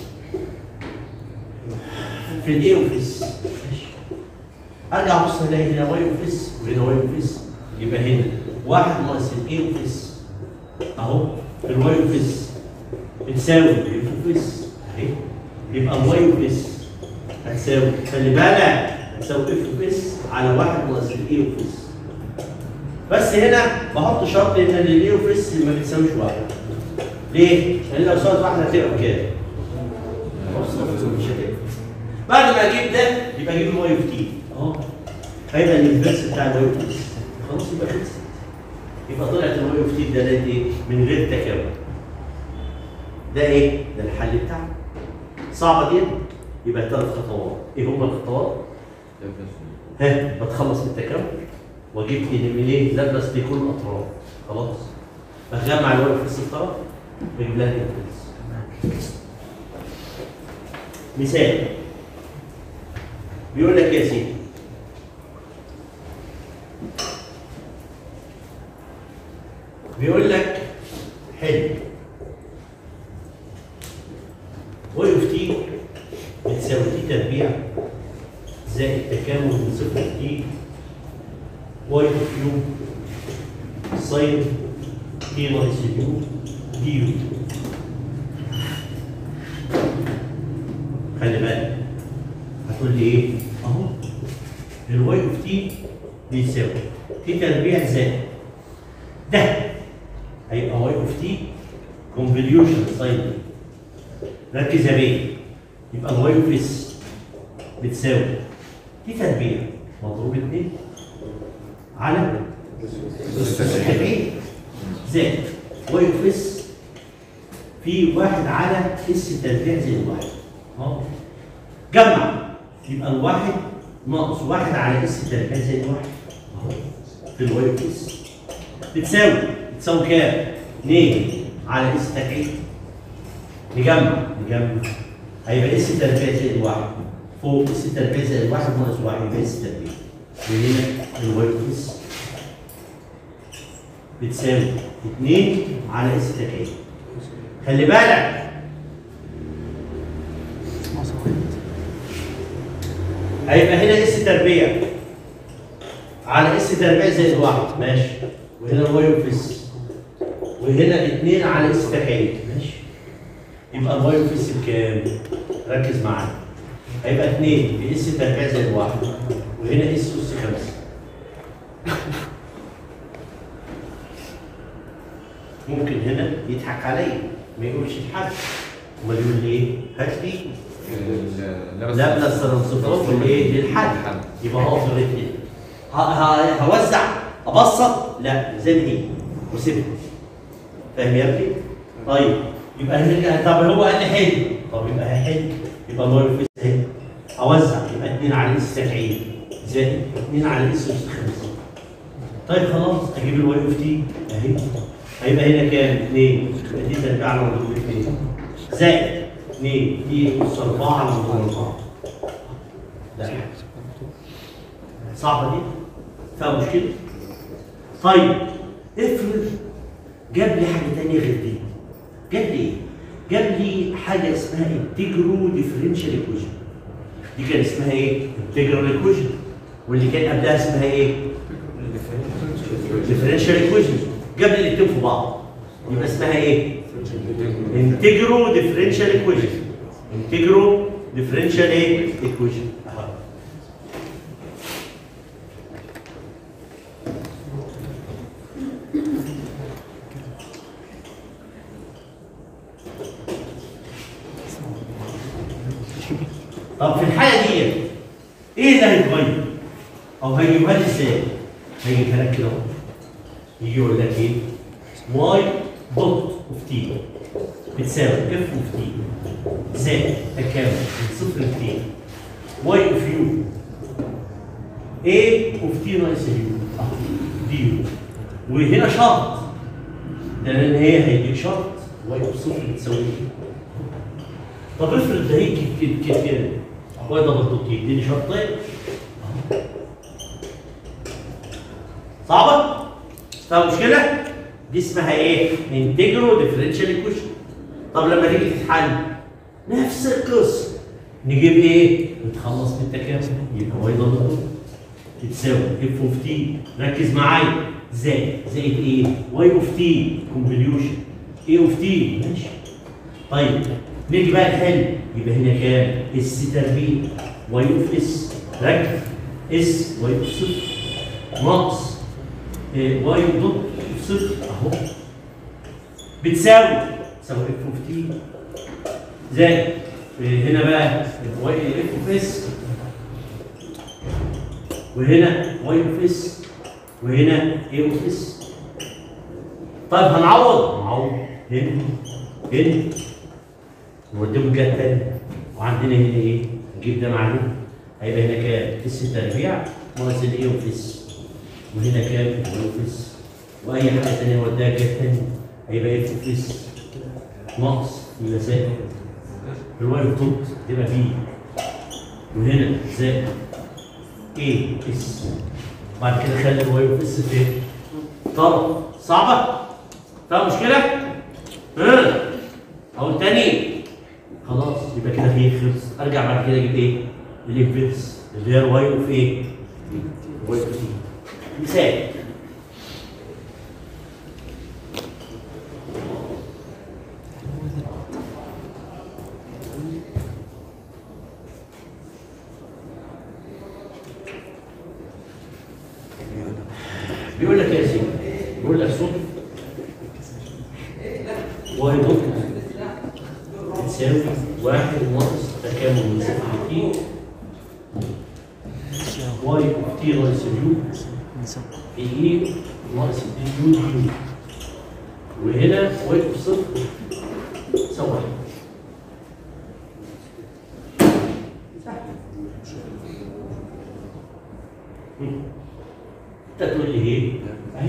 في الاي اوف اس ماشي ارجع ابص الاقي هنا واي اوف اس وهنا واي اوف اس يبقى هنا واحد ناقص الاي اوف اس اهو الواي اوف اس بتساوي الاف اوف اس اهي يبقى الواي اوف اس هتساوي خلي بالك هتساوي اف اوف اس على واحد ناقص الاي اوف اس بس هنا بحط شرط ان الاي اوف اس ما بتساويش واحد ليه؟ لان لو ساوت واحد هتبقى بكام؟ بص مش هتبقى بعد ما اجيب ده يبقى اجيب الواي اوف تي اهو هيبقى الانفرس بتاع الواي اوف تي خلاص يبقى خلصت يبقى طلعت الواي اوف تي ده ايه؟ من غير تكامل ده ايه؟ ده الحل بتاعنا صعبه جدا يبقى ثلاث خطوات ايه هما الخطوات؟ ها بتخلص من التكامل واجيب من ايه؟ لابلاس لكل الاطراف خلاص بجمع الواي اوف اس الطرف واجيب لها الانفرس مثال بيقول لك يا سيدي بيقول لك حلو واي اوف تي بتساوي تي تربيع زائد تكامل من صفر تي واي اوف يو ساين تي ناقص يو دي يو خلي بالك هتقول لي ايه؟ اهو الواي اوف تي بيساوي تي تربيع زائد ده هيبقى واي اوف تي كونفوليوشن ساين ركز يا بيه يبقى الواي اوف اس بتساوي دي تربيع مضروب 2 على تربيع زائد واي اوف اس في واحد على اس تربيع زائد واحد اهو جمع يبقى الواحد ناقص واحد على اس تربيع زائد واحد اهو في الواي اوف اس بتساوي بتساوي كام؟ 2 على اس تربيع نجمع نجمع هيبقى اس تربيع زائد واحد فوق اس تربيع زائد واحد ناقص واحد يبقى اس تربيع وهنا الواي اوف اس بتساوي 2 على اس تربيع خلي بالك هيبقى هنا اس تربيع على اس تربيع زائد واحد ماشي وهنا الواي اوف اس وهنا 2 على اس تكعيب ماشي يبقى الواي اوف اس بكام؟ ركز معايا هيبقى 2 في اس تربيع زائد واحد وهنا اس اس 5 ممكن هنا يضحك عليا ما يقولش لحد امال يقول لي ايه؟ هات لي لا بلا الصفات والايه للحد يبقى هو في الاثنين هوزع ابسط لا زي ما هي وسيبها فاهم يا ابني؟ طيب يبقى هنرجع طب هو قال لي حل طب يبقى هحل يبقى الواي اوف اس اهي اوزع يبقى 2 على اس 70 زائد 2 على اس اس 5 طيب خلاص اجيب الواي اوف تي اهي هيبقى هنا كام؟ 2 يبقى دي ترجع على مضروب 2 زائد 2 دي اس 4 على مضروب 4 ده صعبه دي؟ فيها مشكله؟ طيب افرض جاب لي حاجه ثانيه غير دي جاب لي ايه؟ جاب لي حاجه اسمها انتجرو ديفرنشال ايكويشن دي كان اسمها ايه؟ انتجرال ايكويشن واللي كان قبلها اسمها ايه؟ ديفرنشال ايكويشن جاب لي الاثنين في بعض يبقى اسمها ايه؟ انتجرو ديفرنشال ايكويشن انتجرو ديفرنشال ايه؟ ايكويشن اهو طب في الحاله دي ايه اللي هيتغير؟ او هيجيبها لي ازاي؟ هيجيبها لك كده اهو يجي يقول لك ايه؟ واي دوت اوف تي بتساوي اف اوف تي زائد تكامل من صفر لتي واي اوف يو ايه اوف تي ناقص اليو دي يو وهنا شرط ده لان هي هيديك شرط واي اوف صفر بتساوي ايه؟ طب افرض ده هيك كده كده كده واي دبل دوت تي يديني شرطين صعبه؟ فاهم مشكله؟ دي اسمها ايه؟ انتجرو ديفرنشال ايكويشن طب لما تيجي تتحل نفس القصه نجيب ايه؟ نتخلص من التكامل يبقى واي دبل دوت تساوي اف اوف تي ركز معايا زائد زائد ايه؟ واي اوف تي كونفوليوشن ايه اوف تي ماشي طيب نيجي بقى نحل يبقى هنا كام؟ اس تربيع واي اوف اس ركز اس واي اوف صفر ناقص إيه، واي دوت صفر اهو بتساوي تساوي اف اوف تي زائد إيه، هنا بقى واي اف اوف اس وهنا واي اوف اس وهنا اي اوف اس طيب هنعوض نعوض هنا هنا نوديهم الجهه الثانيه وعندنا هنا ايه؟ نجيب ده مع ده هيبقى هنا كام؟ اس تربيع ناقص الاي اوف اس وهنا كام؟ الاي اوف اس واي حاجه ثانيه نوديها الجهه الثانيه هيبقى اف اوف اس ناقص يبقى زائد الواي اوف توت تبقى بي وهنا زائد ايه اس بعد كده خلي الواي اوف اس فين؟ طرف صعبه؟ فيها مشكله؟ ها اقول تاني خلاص يبقى كده في خلص ارجع بعد كده اجيب ايه؟ الانفيرس اللي هي الواي اوف ايه؟ واي اوف تي مثال بيقول لك يا سيدي بيقول لك صوت واي دوت تساوي واحد ناقص تكامل من صفر تي واي اوف تي ناقص اليو في اي ناقص الدي يو دي يو وهنا واي اوف صفر تساوي واحد انت تقول لي ايه؟ اهي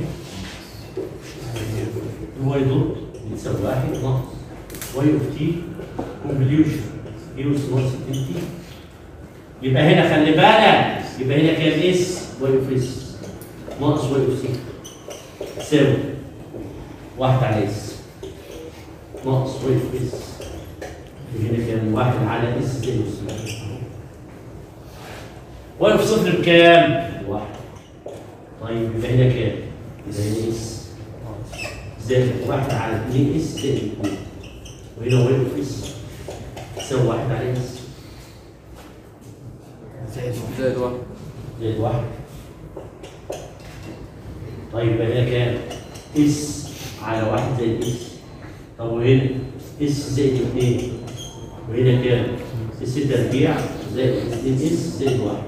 الواي دوت بتساوي واحد ناقص واي اوف تي كونفوليوشن اي اس ناقص 2 تي يبقى هنا خلي بالك يبقى هنا كام اس واي اوف اس ناقص واي اوف سي تساوي واحد على اس ناقص واي اوف اس وهنا كام واحد على اس زائد اس واي اوف صفر بكام؟ واحد طيب يبقى هنا كام؟ يبقى هنا اس زائد واحد على 2 اس زائد 2 وهنا واي اوف اس تساوي واحد على اس زائد واحد زائد واحد زائد واحد طيب يبقى هنا كام؟ اس على واحد زائد اس طب وهنا اس زائد اثنين وهنا كام؟ اس تربيع زائد اثنين اس زائد واحد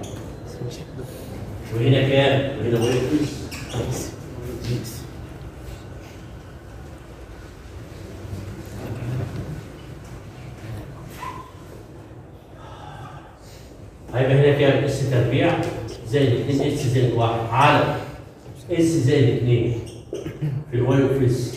وهنا كام؟ وهنا واحد اس هيبقى هنا كام؟ اس تربيع زائد 2 اس زائد 1 على اس زائد 2 في الواي اوف اس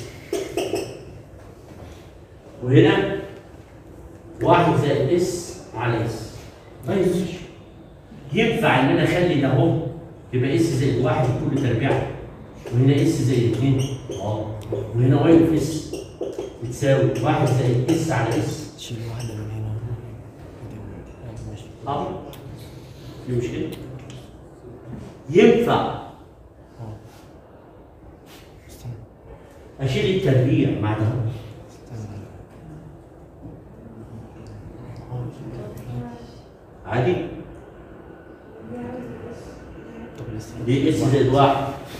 وهنا 1 زائد اس على اس طيب ماشي ينفع ان انا اخلي ده اهو يبقى اس زائد 1 كل تربيع وهنا اس زائد 2 اه وهنا واي اوف اس بتساوي 1 زائد اس على اس شيل واحدة من هنا ماشي اه في مشكلة ينفع استنى اشيل التربيع مع ده استنى عادي طب لسه دي اس زائد واحد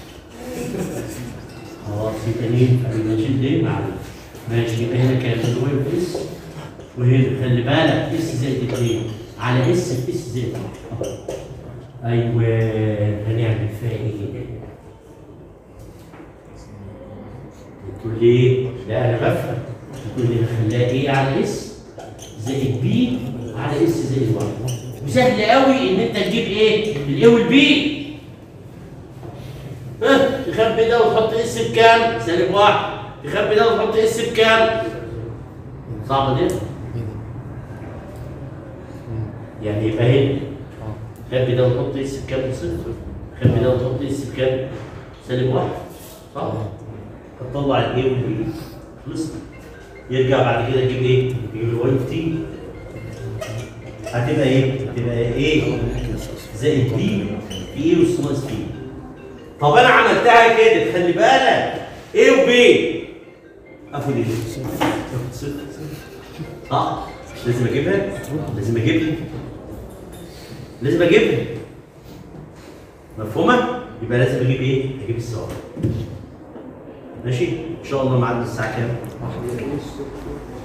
خلاص يبقى ينفع يبقى نشيل دي مع ده. ماشي يبقى هنا كام الواي اوف اس وهنا خلي بالك اس زائد 2 على اس في اس زائد واحد ايوه هنعمل فيها ايه؟ تقول لي إيه؟ لا انا بفهم تقول لي نخليها ايه على اس زائد بي على اس زائد واحد وسهل قوي ان انت تجيب ايه؟ الاي والبي ها تخبي ده وتحط اس بكام؟ سالب واحد تخبي ده وتحط اس بكام؟ صعبه دي؟ ايه ده؟ يعني يبقى هنا اه خبي ده وتحط اس بكام؟ صفر خبي ده وتحط اس بكام؟ سالب واحد صح؟ هتطلع الاي والبي خلصنا يرجع بعد كده يجيب ايه؟ يجيب الواي اوف تي هتبقى ايه؟ هتبقى ايه؟ زائد بي في ايه والس ناقص بي طب انا عملتها كده خلي بالك ايه وبي اخد ايه؟ اخد صفر صح؟ لازم اجيبها؟ لازم اجيبها لازم اجيبها مفهومه؟ يبقى لازم اجيب ايه؟ اجيب السؤال ماشي؟ ان شاء الله ميعادنا الساعه كام؟